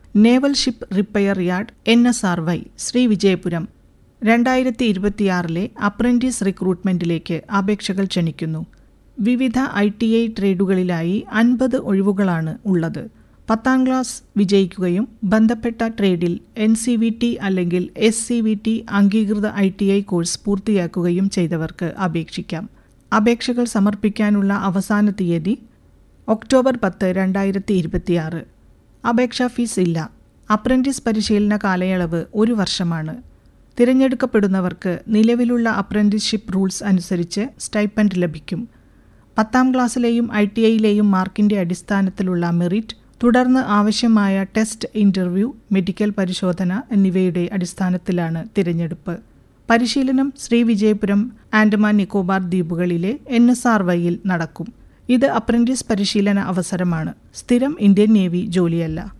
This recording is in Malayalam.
naval ship repair yard N S R Y Sri Vijaya Puram രണ്ടായിരത്തി ഇരുപത്തിയാറിലെ അപ്രന്റീസ് റിക്രൂട്ട്മെന്റിലേക്ക് അപേക്ഷകൾ ക്ഷണിക്കുന്നു വിവിധ ഐ ടി ഐ ട്രേഡുകളിലായി അൻപത് ഒഴിവുകളാണ് ഉള്ളത് പത്താം ക്ലാസ് വിജയിക്കുകയും ബന്ധപ്പെട്ട ട്രേഡിൽ എൻ സി വി ടി അല്ലെങ്കിൽ എസ് സി വി ടി അംഗീകൃത ഐ ടി ഐ കോഴ്സ് പൂർത്തിയാക്കുകയും ചെയ്തവർക്ക് അപേക്ഷിക്കാം അപേക്ഷകൾ സമർപ്പിക്കാനുള്ള അവസാന തീയതി ഒക്ടോബർ പത്ത് രണ്ടായിരത്തി ഇരുപത്തിയാറ് അപേക്ഷാ ഫീസ് ഇല്ല അപ്രന്റീസ് പരിശീലന കാലയളവ് ഒരു വർഷമാണ് തിരഞ്ഞെടുക്കപ്പെടുന്നവർക്ക് നിലവിലുള്ള അപ്രന്റീസ്ഷിപ്പ് റൂൾസ് അനുസരിച്ച് സ്റ്റൈപ്പൻഡ് ലഭിക്കും പത്താം ക്ലാസ്സിലെയും ഐ ടി ഐയിലെയും മാർക്കിന്റെ അടിസ്ഥാനത്തിലുള്ള മെറിറ്റ് തുടർന്ന് ആവശ്യമായ ടെസ്റ്റ് ഇന്റർവ്യൂ മെഡിക്കൽ പരിശോധന എന്നിവയുടെ അടിസ്ഥാനത്തിലാണ് തിരഞ്ഞെടുപ്പ് പരിശീലനം ശ്രീവിജയപുരം ആൻഡമാൻ നിക്കോബാർ ദ്വീപുകളിലെ എൻ എസ് ആർ വൈയിൽ നടക്കും ഇത് അപ്രന്റീസ് പരിശീലന അവസരമാണ് സ്ഥിരം ഇന്ത്യൻ നേവി ജോലിയല്ല